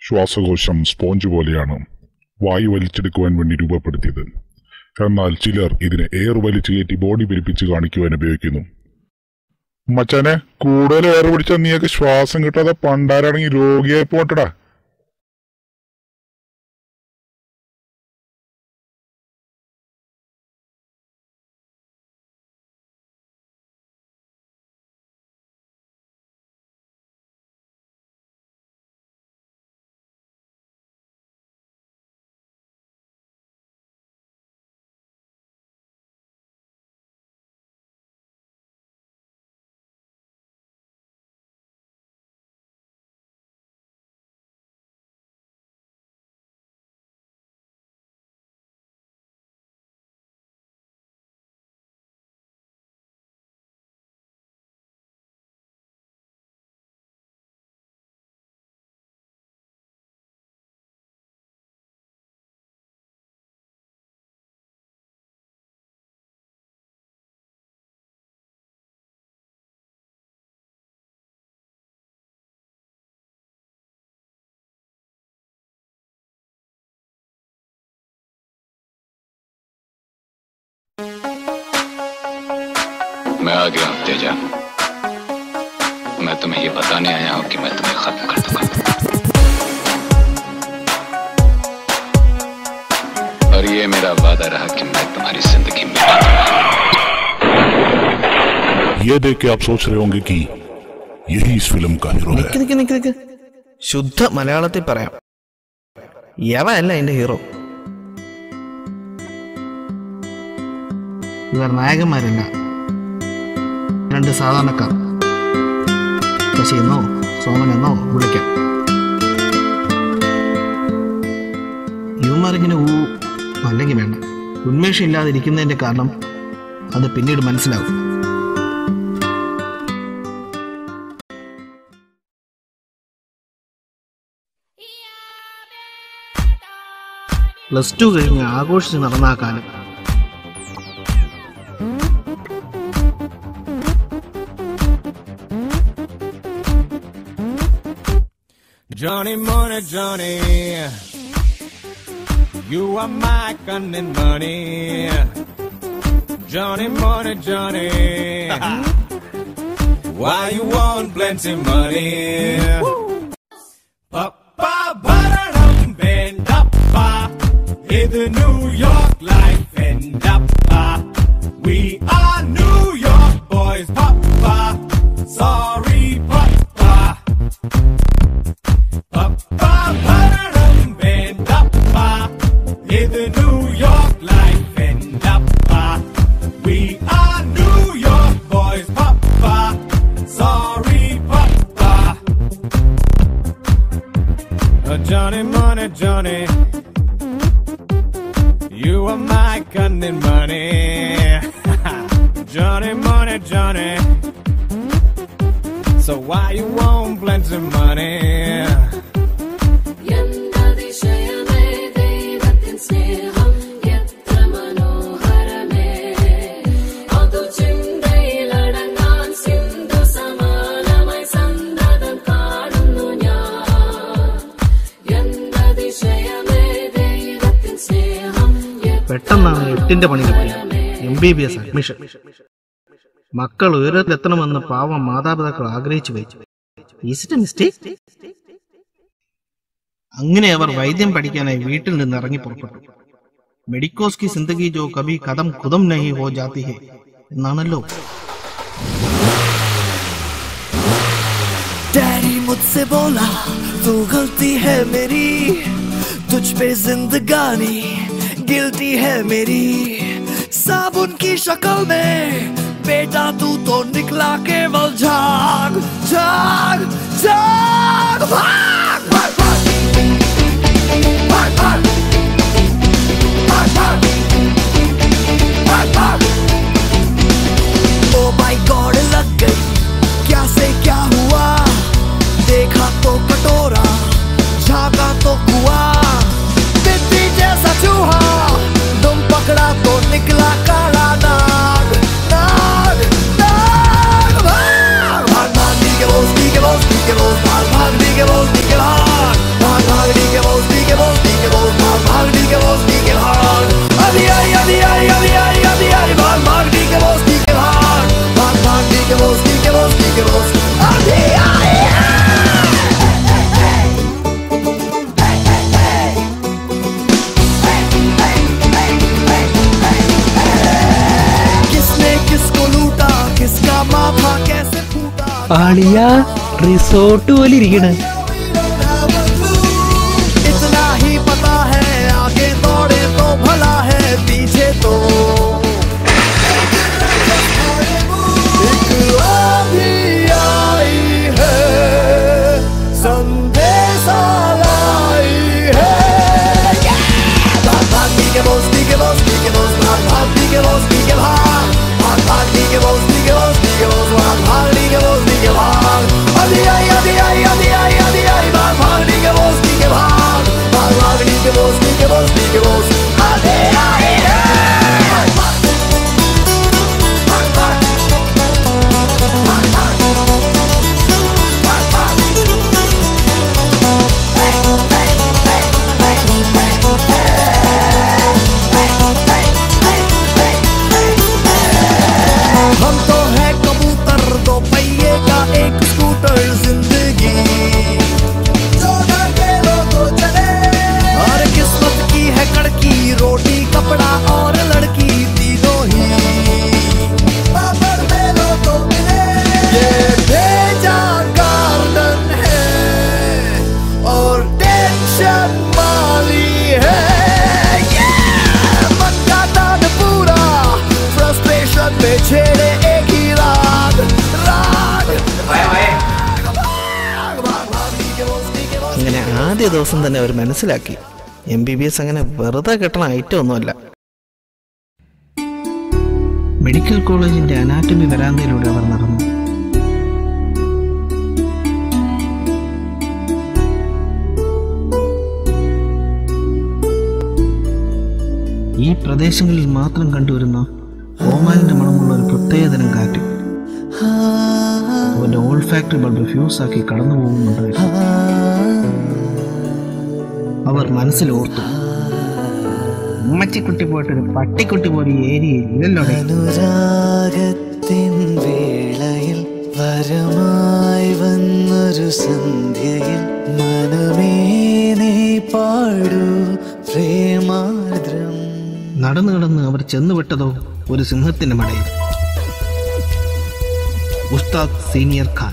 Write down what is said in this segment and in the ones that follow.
ശ്വാസകോശം സ്പോഞ്ച് പോലെയാണ് വായു വലിച്ചെടുക്കുവാൻ വേണ്ടി രൂപപ്പെടുത്തിയത് എന്നാൽ ചിലർ ഇതിനെ എയർ വലിച്ചു കയറ്റി ബോഡി പെരുപ്പിച്ച് കാണിക്കുവാൻ ഉപയോഗിക്കുന്നു മച്ചാനെ കൂടുതൽ എയർ പിടിച്ചാൽ നീയൊക്കെ ശ്വാസം കിട്ടാതെ പണ്ടാരാണെങ്കിൽ രോഗിയായി പോട്ടടാ मैं आ गया हूं तेजा मैं तुम्हें ये बताने आया हूं कि मैं तुम्हें खत्म कर दूंगा और ये मेरा वादा रहा कि मैं तुम्हारी जिंदगी में ये देख के आप सोच रहे होंगे कि यही इस फिल्म का हीरो है നിക്ക് നിക്ക് നിക്ക് നിക്ക് ശുദ്ധ മലയാളത്തിൽ പറയാം യവനല്ല എന്റെ ഹീറോ ഇവർ നായകന്മാരല്ല രണ്ട് സാധാരണക്കാർ ശശി എന്നോ സോമൻ എന്നോ വിളിക്കാം ഇവന്മാരിങ്ങനെ ഊ അല്ലെങ്കിൽ വേണ്ട ഉന്മേഷം ഇല്ലാതിരിക്കുന്നതിന്റെ കാരണം അത് പിന്നീട് മനസ്സിലാവും പ്ലസ് ടു കഴിഞ്ഞ് ആഘോഷിച്ച് നടന്ന ആ കാലം Johnny Money, Johnny. You are my cunning money. Johnny Money, Johnny. Why you want plenty money? Papa Bharanam Bendappa. ഇത് ന്യൂയോർക്ക് ലൈഫ് എൻഡപ്പ We are New York boys, Papa. Sorry, Papa. Papa Bharanam Bendappa. ഇത് New York life എൻഡപ്പ We are New York boys, Papa. Sorry, Papa. Uh, Johnny Money, Johnny. You are my cunning money. Johnny Money, Johnny. So why you want plenty money? എന്തതിശയമേ ദൈവത്തിൻ സ്നേഹം എത്ര മനോഹരമേ അതു ചിന്തയിലടങ്ങാൻ സിന്ധു സമാനമായി സന്തതം കാണുന്നു ഞാൻ എന്തതിശയമേ ദൈവത്തിൻ സ്നേഹം പെട്ടെന്നാണ് എട്ടിന്റെ പണി കിട്ടിയത് M B B S admission മക്കൾ ഉയരത്തിലെത്തണമെന്ന് പാവം മാതാപിതാക്കൾ ആഗ്രഹിച്ചു വെച്ചു Is it a mistake? അങ്ങനെ അവർ വൈദ്യം പഠിക്കാനായി വീട്ടിൽ നിന്ന് ഇറങ്ങി പുറപ്പെട്ടു മെഡിക്കോസ് കി സിന്ദഗി ജോ കബി കദം കുദം നഹി ഹോ ജാതി ഹെ എന്നാണല്ലോ डैडी मुझसे बोला तू गलती है मेरी तुझ पे जिंदगानी गिल्टी है मेरी साबुन की शक्ल में बेटा तू तो निकला केवल झाग झाग झाग भाग भाग भाग भाग भाग भाग भाग भाग भाग ओ माय गॉड लग गई क्या से क्या हुआ देखा तो कटोरा झाका तो कुआ बिल्ली जैसा चूहा तुम पकड़ा तो निकला काला नाग नाग नाग भाग भाग भाग दी के बोल दी के बोल दी के बोल भाग भाग दी के बोल दी के ആളിയ റിസോർട്ട് പോലെ ഇരിക്കണ് इतना ही पता है आगे दौड़े तो भला है पीछे तो एक आंधी आई है संदेशा लाई है भाग भाग नी के बोस नी के बोस नी के बोस भाग भाग नी के बोस नी के भाग भाग भाग नी के बोस नी के बोस नी के बोस भाग भाग नी के बोस नी के भाग आधी आई आधी आई आधी आई आधी आई भाग भाग नी के बोस नी के भाग भाग भाग नी के बोस नी के बोस नी के बोस आधी आई है हम तो है कबूतर दो पहिए का एक स्कूटर जिंदगी और किस्मत की है कड़की रोटी कपड़ा और लड़की तीनों ही ये भेजा गार्डन है और टेंशन माली है ये मन का तान पूरा फ्रस्ट्रेशन में छेड़े एक ही राग राग ഇങ്ങനെ ആദ്യ ദിവസം തന്നെ അവർ മനസ്സിലാക്കി എം ബി ബി എസ് അങ്ങനെ വെറുതെ കെട്ടണ ഐറ്റം ഒന്നുമല്ല മെഡിക്കൽ കോളേജിന്റെ അനാറ്റമി വരാന്തയിലൂടെ അവർ നടന്നു ഈ പ്രദേശങ്ങളിൽ മാത്രം കണ്ടുവരുന്ന ഓമാലിന്റെ മണമുള്ള ഒരു പ്രത്യേകതരം കാറ്റ് അവന്റെ ഓൾ ഫാക്ടറി ബൾബ് ഫ്യൂസ് ആക്കി കടന്നു പോകുന്നുണ്ട് അവർ മനസ്സിലോർത്തു ഉമ്മച്ചിക്കുട്ടി പോയിട്ടൊരു പട്ടിക്കുട്ടി പോലെ ഈ ഏരിയയിൽ ഇല്ലല്ലോ അനുരാഗത്തിൻ വേളയിൽ വരമായി വന്നൊരു സന്ധ്യയിൽ മനമേ നീ പാടൂ പ്രേമാർദ്രം നടന്നു കിടന്ന് അവർ ചെന്നുവിട്ടതോ ഒരു സിംഹത്തിന്റെ മടയിൽ ഉസ്താദ് സീനിയർ ഖാൻ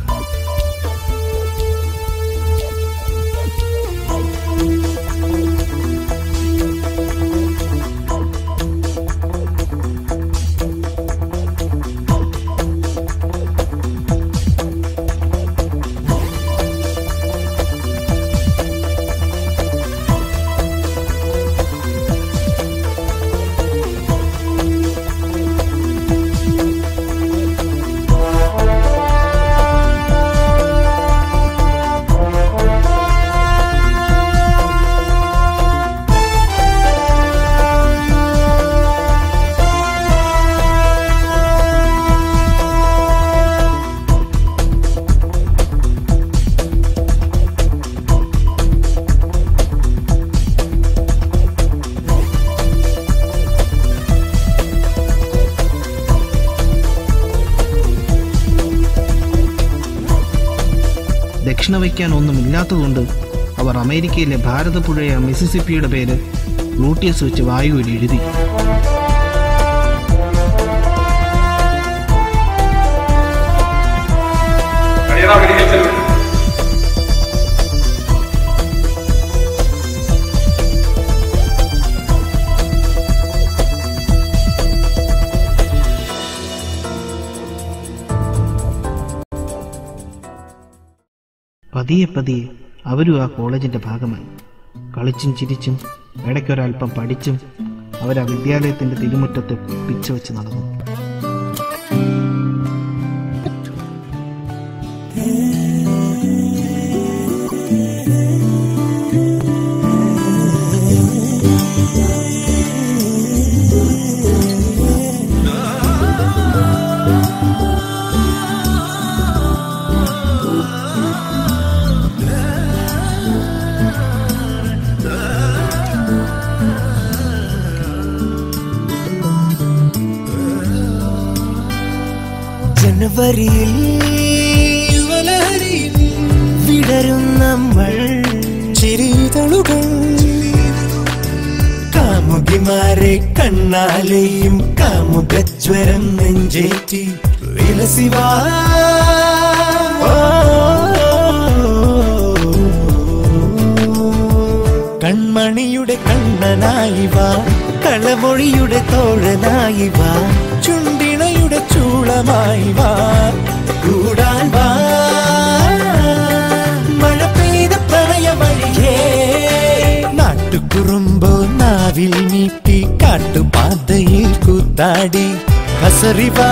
ദക്ഷിണ വയ്ക്കാൻ ഒന്നുമില്ലാത്തതുകൊണ്ട് അവർ അമേരിക്കയിലെ ഭാരതപ്പുഴയ മിസിസിപ്പിയുടെ പേര് ഗ്ലൂട്ടിയസ് വെച്ച് വായുവിൽ എഴുതി പതിയെ പതിയെ അവരും ആ കോളേജിന്റെ ഭാഗമായി കളിച്ചും ചിരിച്ചും ഇടയ്ക്കൊരൽപ്പം പഠിച്ചും അവർ ആ വിദ്യാലയത്തിന്റെ തിരുമുറ്റത്ത് പിച്ച വെച്ച് നടന്നു ജനുവരിയിൽ വലഹരിയിൽ വിടരും നമ്മൾ ചിരിതളുകൾ കാമുകിമാരെ കണ്ണാലെയും കാമുകജ്വരം നെഞ്ചേറ്റി വിലസിവാ കൺമണിയുടെ കണ്ണനായി വാ കളമൊഴിയുടെ തോഴനായി വാ ചുണ്ടിണയുടെ ചൂളമായി വാ കൂടാൻ വാ മഴ പെയ്ത പ്രണയ വഴിയേ നാട്ടുകുറുമ്പോ നാവിൽ നീട്ടി കാട്ടുപാതയിൽ കൂത്താടി കസറിവാ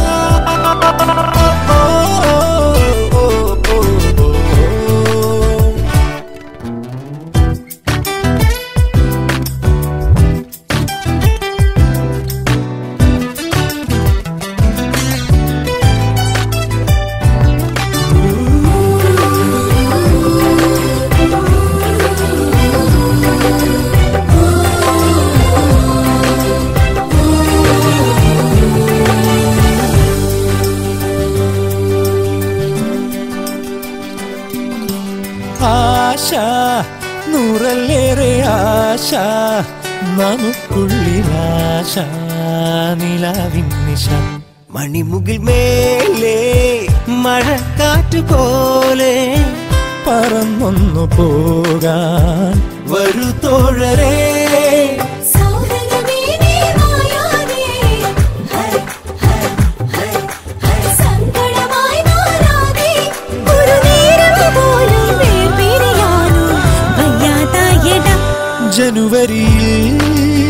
ആശ നൂറല്ലേറെ ആശ നമുക്കുള്ളിലാശ നിലാവിൻ നിശ മണിമുകിൽ മേലെ മഴക്കാറ്റ് പോലെ പറന്നൊന്നു പോകാൻ വരു തോഴരേ സൗഹൃദമേ നീ മായാതെ ഹൈ ഹൈ ഹൈ ഹൈ സങ്കടമായി മാറാതെ ഒരു നേരം പോലും വേർപിരിയാനോ വയ്യാതായട ജനുവരിയിൽ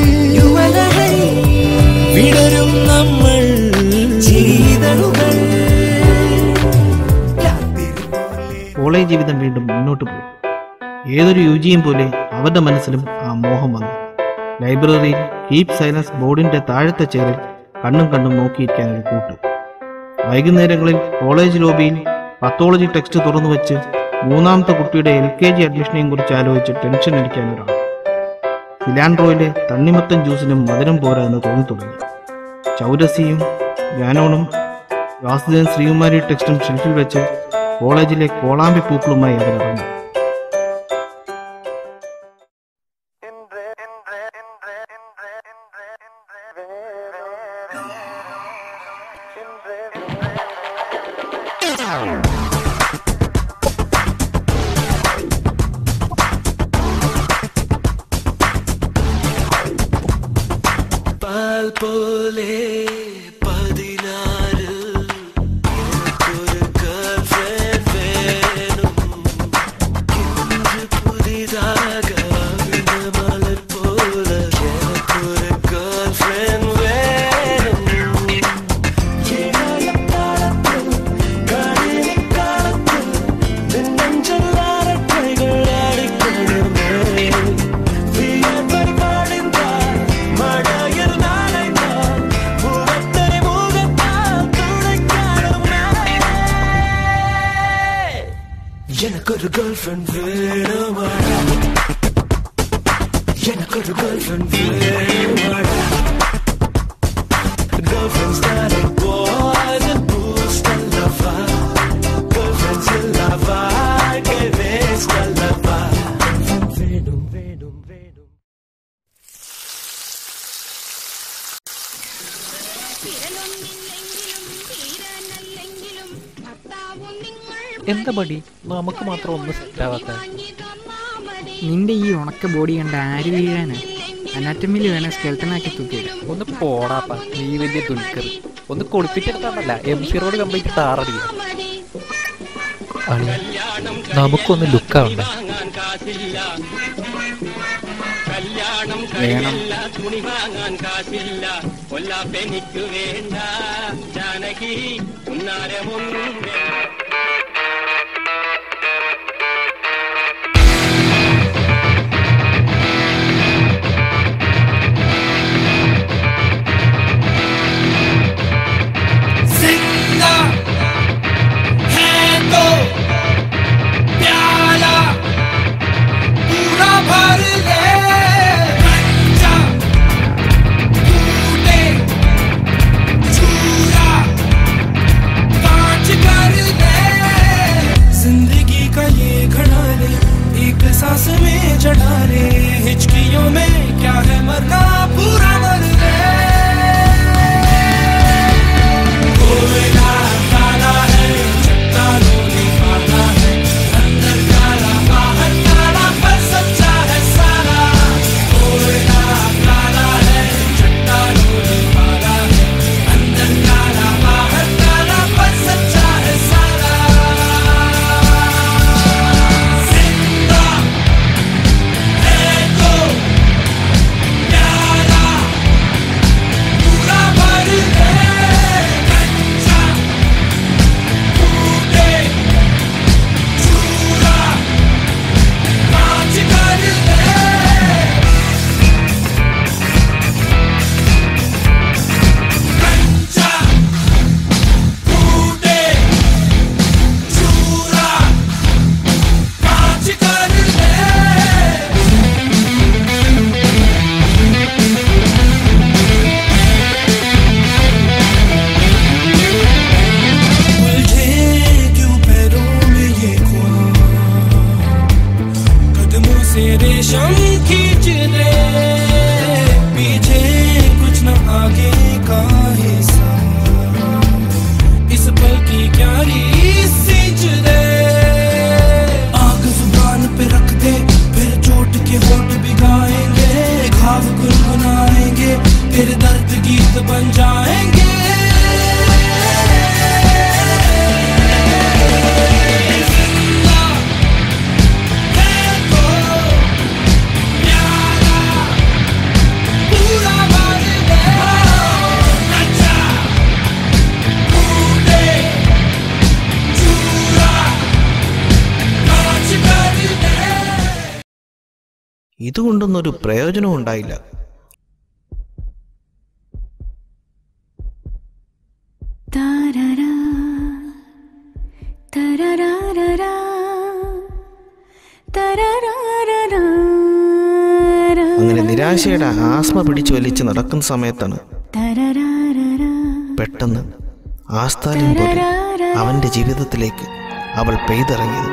വിടരും നമ്മൾ ചീതളുകൾ കോളേജ് ജീവിതം വീണ്ടും മുന്നോട്ട് പോയി ഏതൊരു യുജിയും പോലെ അവരുടെ മനസ്സിലും ആ മോഹം വന്നു ലൈബ്രറിയിൽ കീപ് സൈലൻസ് ബോർഡിന്റെ താഴത്തെ ചെയറിൽ കണ്ണും കണ്ണും നോക്കിയിരിക്കാൻ ഒരു കൂട്ട് വൈകുന്നേരങ്ങളിൽ കോളേജ് ലോബിയിൽ പത്തോളജി ടെക്സ്റ്റ് തുറന്നു വെച്ച് മൂന്നാമത്തെ കുട്ടിയുടെ എൽ കെ ജി അഡ്മിഷനെയും കുറിച്ച് ആലോചിച്ച് ടെൻഷൻ അടിക്കാൻ ഒരാൾ സിലാൻഡ്രോയിലെ തണ്ണിമത്തൻ ജ്യൂസിനും മധുരം പോരാ എന്ന് തോന്നി തുടങ്ങി ചൗരസിയും ഗാനോണും വാസുദേവൻ ശ്രീകുമാരി ടെക്സ്റ്റും ഷെൽഫിൽ വെച്ച് കോളേജിലെ കോളാമ്പി പൂക്കളുമായി അവരിറങ്ങി പാൽ പോലെ പതിനാറ് എനിക്കൊരു girlfriend വേണം. ഇன்று പുതിதாக വിട മലർ പോലെ എനിക്കൊരു girlfriend വേണം. ഇടയക്കാലത്ത്, കളിക്കാലത്ത്, നിൻ നെഞ്ചിൽ അരക്കൈകൾ ആടിക്കൊണ്ടിരുന്നേ. വിയർപ്പൻ പാടിന്താൽ, മഴയിൽ നനഞ്ഞാൽ, മുഖത്തരി മുഖത്താൽ തുണയ്ക്കാനുമേ. எனக்கொரு கேர்ள் ஃப்ரெண்ட் வேணுமாடா எனக்கொரு கேர்ள் ஃப்ரெண்ட் வேணுமாடா கேர்ள் ஃப்ரெண்ட்ஸ் தானே boys and boost அல்லவா கேர்ள் ஃப்ரெண்ட்ஸ் இல்லவா கே வேஸ்ட் அல்லவா வேணும் வேணும் வேணும் എന്താ മടി നമുക്ക് മാത്രം ഒന്നും സെറ്റാവാത്ത നിന്റെ ഈ ഉണക്ക ബോഡി കണ്ട ആര് വീഴാനാ അനാറ്റമിൽ വേണേ സ്കെൽട്ടനാക്കി തൂക്കിയിടാം ഒന്ന് പോടാപ്പ നീ വലിയ ദുൽഖർ ഒന്ന് കൊളിപ്പിച്ചെടുത്താണ്ടല്ല എം സി റോഡ് കംപ്ലീറ്റ് താറടിയ അളിയ നമുക്കൊന്ന് ലുക്കാവണ്ടേ വേണം जिंदा है तो प्याला पूरा भर ले कच्चा टूटे चूरा कांच कर ले गुनगुनाएंगे तेरे दर्द गीत बन जाएंगे ഇതുകൊണ്ടൊന്നും ഒരു പ്രയോജനവും ഉണ്ടായില്ല താരരാ, തരരാരരാ, തരരാരരാ. അങ്ങനെ നിരാശയുടെ ആസ്മ പിടിച്ചു വലിച്ച് നടക്കുന്ന സമയത്താണ് തരരാരരാ. പെട്ടെന്ന് ആസ്ഥാനം പോലെ അവന്റെ ജീവിതത്തിലേക്ക് അവൾ പെയ്തിറങ്ങിയത്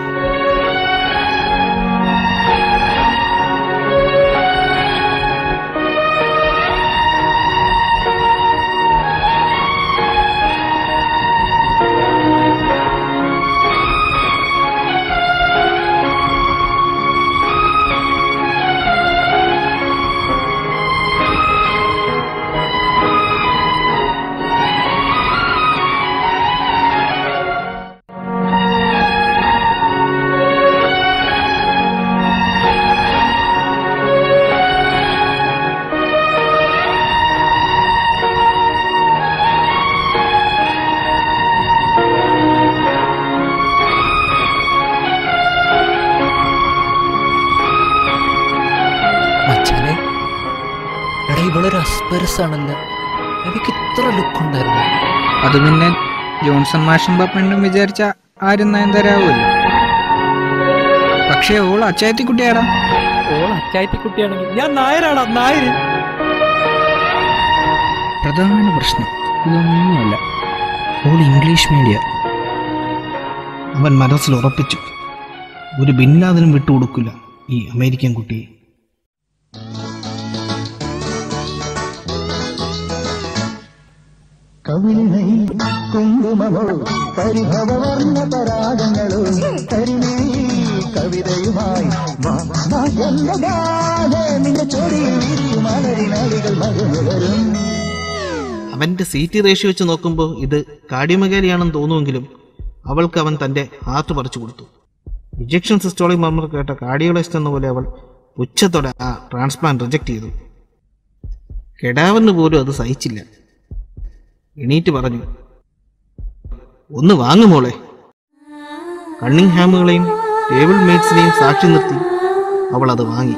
മച്ചാനെ എടാ ഇവളൊരു അസ്പരസ് ആണല്ലോ എനിക്ക് ഇത്ര ലുക്ക് ഉണ്ടായിരുന്നു അത് പിന്നെ ജോൺസൺ മാഷും പപ്പണ്ടും വിചാരിച്ച ആരും നയൻതരാവുമല്ലോ പക്ഷേ ഓൾ അച്ചായത്തി കുട്ടിയാടാ ഓൾ അച്ചായത്തി കുട്ടിയാണെങ്കിൽ ഞാൻ നായരാടാ നായര് പ്രധാന പ്രശ്നം ഇതൊന്നുമല്ല ഓൾ ഇംഗ്ലീഷ് മീഡിയം അവൻ മനസ്സിൽ ഉറപ്പിച്ചു ഒരു ബിൻലാദനും വിട്ടുകൊടുക്കില്ല ഈ അമേരിക്കൻ കുട്ടിയെ കവിളിനൈ കുങ്കുമമോ പരിഭവവർണ്ണ പരാഗങ്ങളോ കരിമീ കവിതയുമായി വാ, വാ, എന്റെ ഗാഥേ, നിന്റെ ചൊടിയിൽ വിരിയും മലരിനടികൾ മകനുകരും അവന്റെ സീറ്റ് റേഷ്യോ വെച്ച് നോക്കുമ്പോൾ ഇത് കാർഡിയോമെഗാലിയാണെന്ന് തോന്നുമെങ്കിലും അവൾക്ക് അവൻ തന്റെ ഹാർട്ട് പറിച്ചു കൊടുത്തു ഇഞ്ചക്ഷൻ സിസ്റ്റോളിക് മർമ്മർ കേട്ട കാർഡിയോളജിസ്റ്റ് എന്ന പോലെ അവൾ പുച്ഛത്തോടെ ആ ട്രാൻസ്പ്ലാന്റ് റിജക്ട് ചെയ്തു കെടാവന് പോലും അത് സഹിച്ചില്ല എണീറ്റ് പറഞ്ഞു ഒന്ന് വാങ്ങു മോളെ കണ്ണിങ് ഹാമുകളെയും ടേബിൾ മേറ്റ്സിനെയും സാക്ഷി നിർത്തി അവൾ അത് വാങ്ങി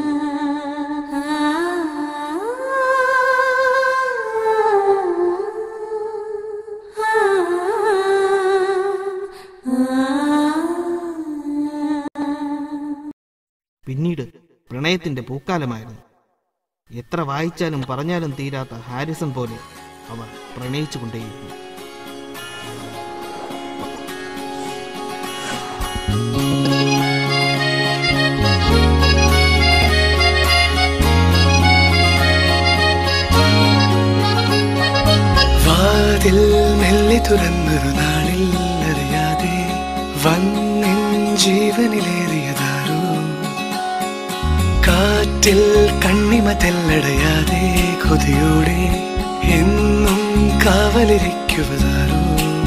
പിന്നീട് പ്രണയത്തിന്റെ പൂക്കാലമായിരുന്നു എത്ര വായിച്ചാലും പറഞ്ഞാലും തീരാത്ത ഹാരിസൺ പോലെ അവർ പ്രണയിച്ചുകൊണ്ടേയിരുന്നു വാതിൽ മെല്ലെ തുറന്നൊരു നാളിൽ അറിയാതെ വന്നിൻ ജീവനിലേറിയതാരോ കാറ്റിൽ കണ്ണിമ തെല്ലടയാതെ കൊതിയോടെ എന്നും കാവലിരിക്കുവതാരോ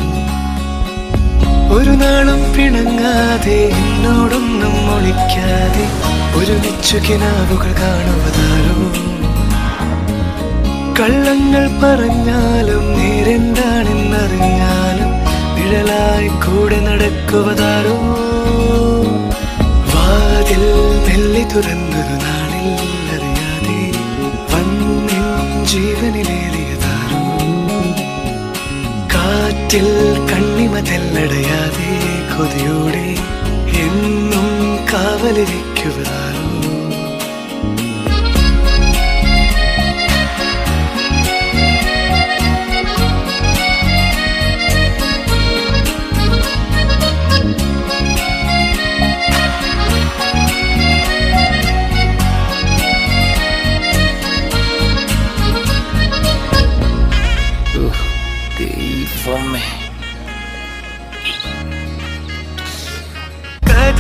ഒരു നാളും പിണങ്ങാതെ എന്നോടൊന്നും ഒളിക്കാതെ ഒരുമിച്ചു കിനാവുകൾ കാണുവതാരോ കള്ളങ്ങൾ പറഞ്ഞാലും നേരെന്താണെന്നറിഞ്ഞാലും നിഴലായി കൂടെ നടക്കുവതാരോ വാതിൽ മെല്ലെ തുറന്നൊരു നാളിൽ അറിയാതെ വന്നിൻ ജീവനിലേറിയതാരോ കാറ്റിൽ കണ്ണിമ തെല്ലടയാതെ കൊതിയോടെ എന്നും കാവലിരിക്കുവതാരോ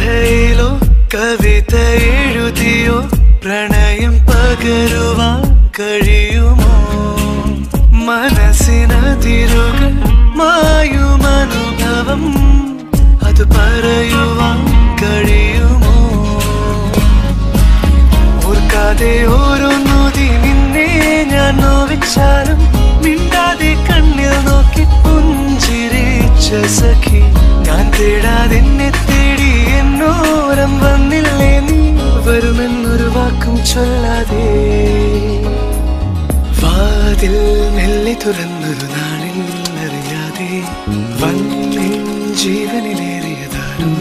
കഥയിലോ കവിത എഴുതിയോ പ്രണയം പകരുവാൻ കഴിയുമോ മനസ്സിനതിരുകൾ മായുമനുഭവം അത് പറയുവാൻ കഴിയുമോ ഓർക്കാതെ ഓരോ നോതി നിന്നെ ഞാൻ നോവിച്ചാലും മിണ്ടാതെ കണ്ണിൽ നോക്കി പുഞ്ചിരിച്ച സഖി ഞാൻ തേടാതെ എന്നെ തേടി എന്നോരം വന്നില്ലേ നീ വരുമെന്നൊരു വാക്കും ചൊല്ലാതെ വാതിൽ മെല്ലെ തുറന്നൊരു നാളിൽ അറിയാതെ വന്നിൻ ജീവനിലേറിയതാരോ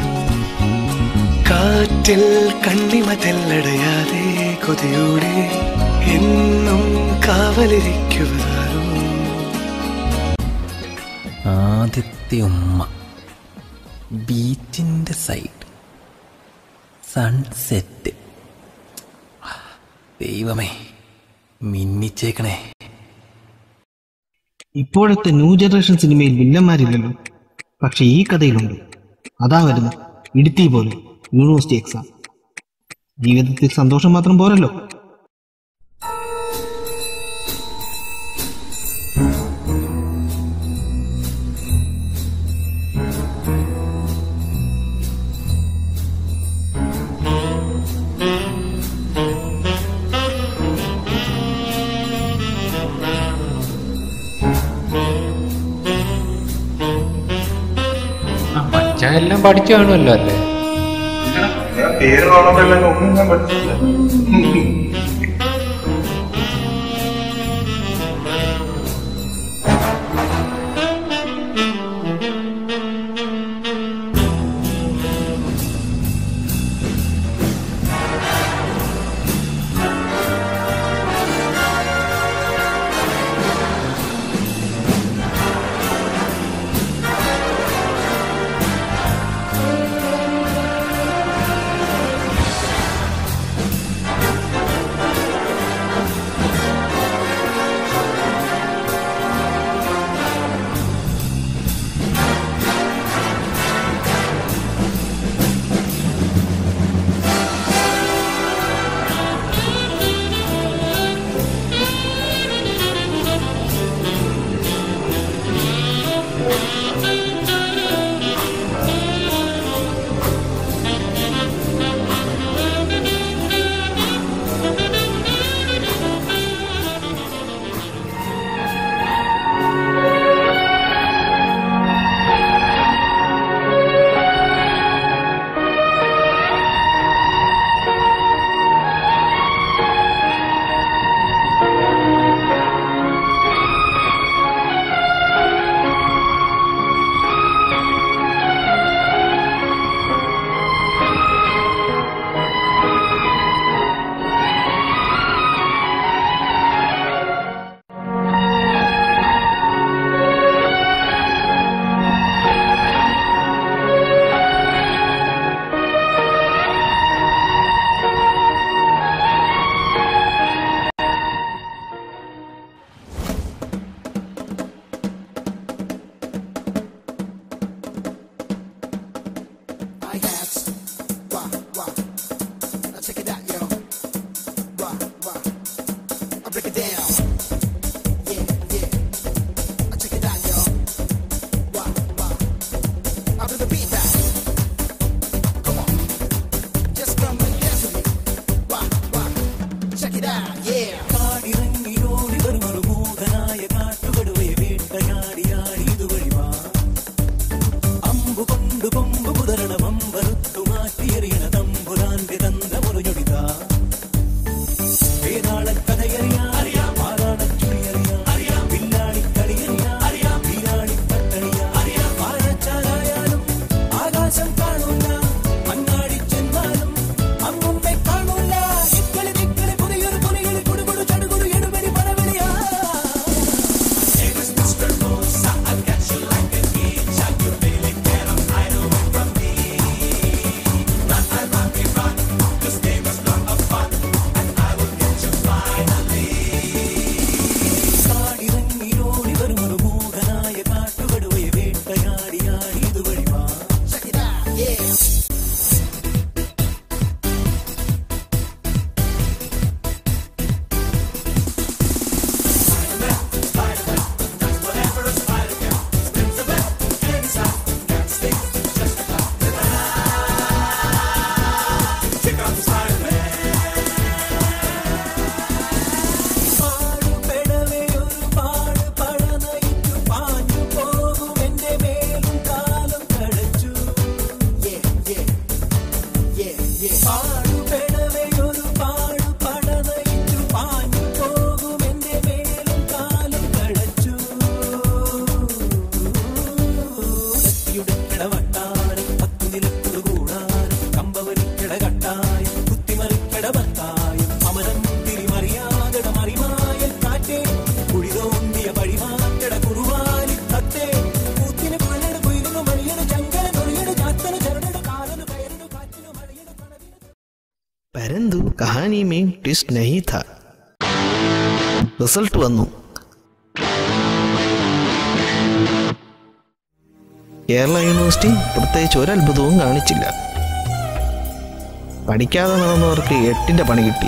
കാറ്റിൽ കണ്ണിമ തെല്ലടയാതെ കൊതിയോടെ എന്നും കാവലിരിക്കുവതാരോ ആദ്യത്തെ ഉമ്മ ബീച്ചിൻ്റെ സൈഡ് സൺസെറ്റ് ദൈവമേ മിന്നിച്ചേക്കണേ ഇപ്പോഴത്തെ ന്യൂ ജനറേഷൻ സിനിമയിൽ വില്ലന്മാരില്ലല്ലോ പക്ഷെ ഈ കഥയിലുണ്ട് അതാ വരുന്നു ഇടുത്തി പോലെ യൂണിവേഴ്സിറ്റി എക്സാം ജീവിതത്തിൽ സന്തോഷം മാത്രം പോരല്ലോ മച്ചാൻ എല്ലാം പഠിച്ചു കാണുമല്ലോ അല്ലേ പേര് കാണാതെല്ലാം നോക്കും ഞാൻ പറ്റില്ല കഥയറിയാൻ കഹാനി മെയിൻ ട്വിസ്റ്റ് നഹി ഥ റിസൾട്ട് വന്നു കേരള യൂണിവേഴ്സിറ്റി പ്രത്യേകിച്ച് ഒരത്ഭുതവും കാണിച്ചില്ല പഠിക്കാതെ നടന്നവർക്ക് എട്ടിന്റെ പണി കിട്ടി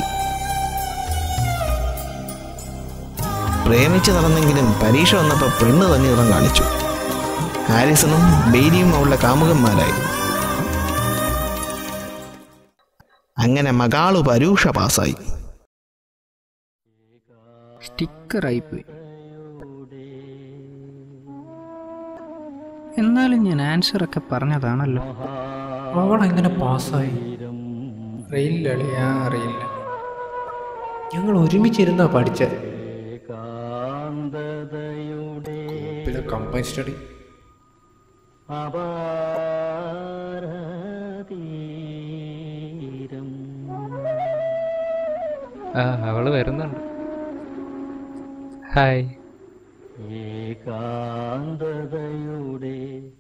പ്രേമിച്ച് നടന്നെങ്കിലും പരീക്ഷ വന്നപ്പോൾ പെണ്ണ് തന്നെ നിറം കാണിച്ചു ഹാരിസണും ബെയ്ലിയും അവളുടെ കാമുകന്മാരായി അങ്ങനെ മകാളു പരൂഷ പാസ്സായി സ്റ്റിക്കറായി പോയി എന്നാലും ഞാൻ ആൻസർ ഒക്കെ പറഞ്ഞതാണല്ലോ അവൾ എങ്ങനെ പാസ്സായി അറിയില്ല അളിയാ അറിയില്ല ഞങ്ങൾ ഒരുമിച്ചിരുന്നാ പഠിച്ചത് പിന്നെ കമ്പൈൻ സ്റ്റഡി ആ അവള് വരുന്നുണ്ട് ഹായ് ഏകാന്തതയുടെ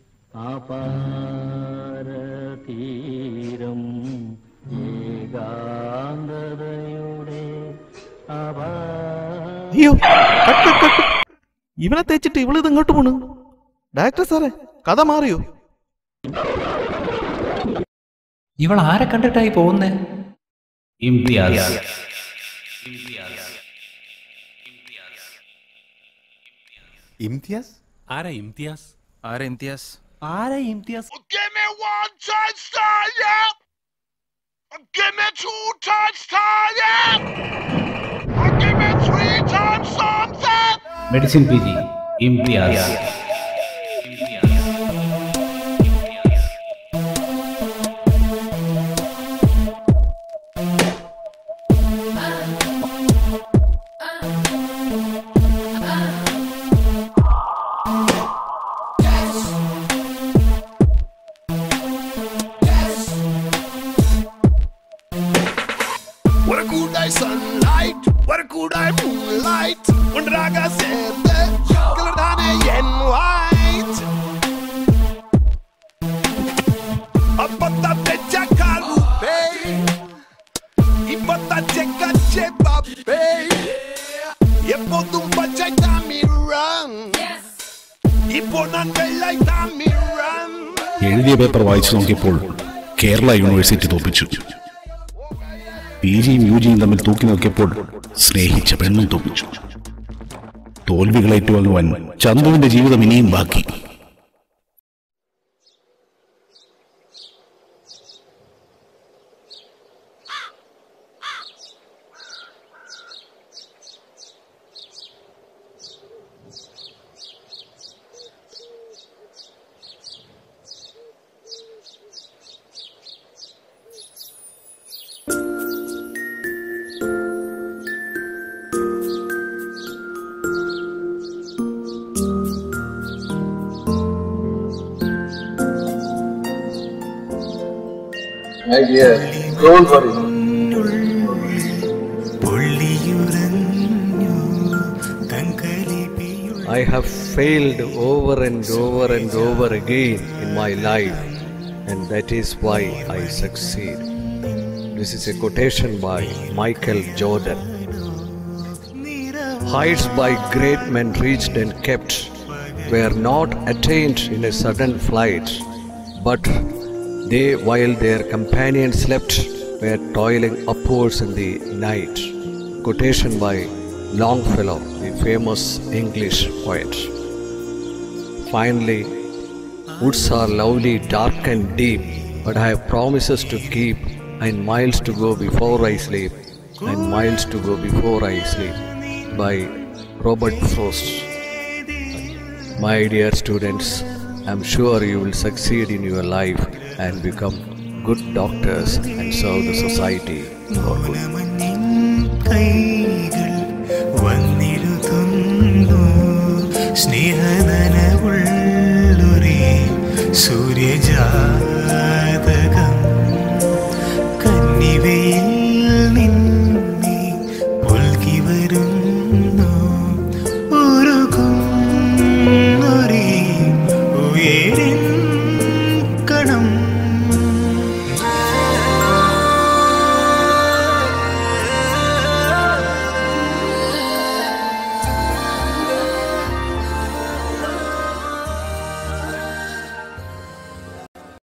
അപാരതീരം ഏകാന്തതയുടെ അയ്യോ കട്ട്, കട്ട്, കട്ട്. ഇവനെ തേച്ചിട്ട് ഇവളിത് ഇങ്ങോട്ട് പോണു ഡയറക്ടർ സാറേ കഥ മാറിയോ ഇവൾ ആരെ കണ്ടിട്ടായി പോകുന്നേ ഇംതിയാസ് ഇംതിയാസ് ആരാ ഇംതിയാസ് ആരാ ഇംതിയാസ് ആരാ Imtiaz Give me one touchdown, yeah. Give me two touchdowns, yeah. Give me three times something. Medicine P G Imtiaz What a cool day sunlight, what a cool day moonlight. When Raga said that, color than en white. Apata pecha kalupe, ipata cheka chepa pe. Yepo tumpa cheka mi run, ipo nan bella mi run. എഴുതിയ paper വായിച്ചു നോക്കിയപ്പോൾ Kerala university തോപ്പിച്ചു P ജിയും U ജിയും തമ്മിൽ തൂക്കി നോക്കിയപ്പോൾ സ്നേഹിച്ച പെണ്ണും തോപ്പിച്ചു തോൽവികൾ ഏറ്റുവാങ്ങുവാൻ ചന്തുവിന്റെ ജീവിതം ഇനിയും ബാക്കി My dear, don't worry. I have failed over and over and over again in my life, and that is why I succeed. This is a quotation by Michael Jordan. Heights by great men reached and kept were not attained in a sudden flight, but they, while their companions slept, were toiling upwards in the night. Quotation by Longfellow, the famous English poet. Finally, woods are lovely, dark, and deep, but I have promises to keep, and miles to go before I sleep, and miles to go before I sleep. By Robert Frost. My dear students, I'm sure you will succeed in your life and become good doctors and serve the society for good.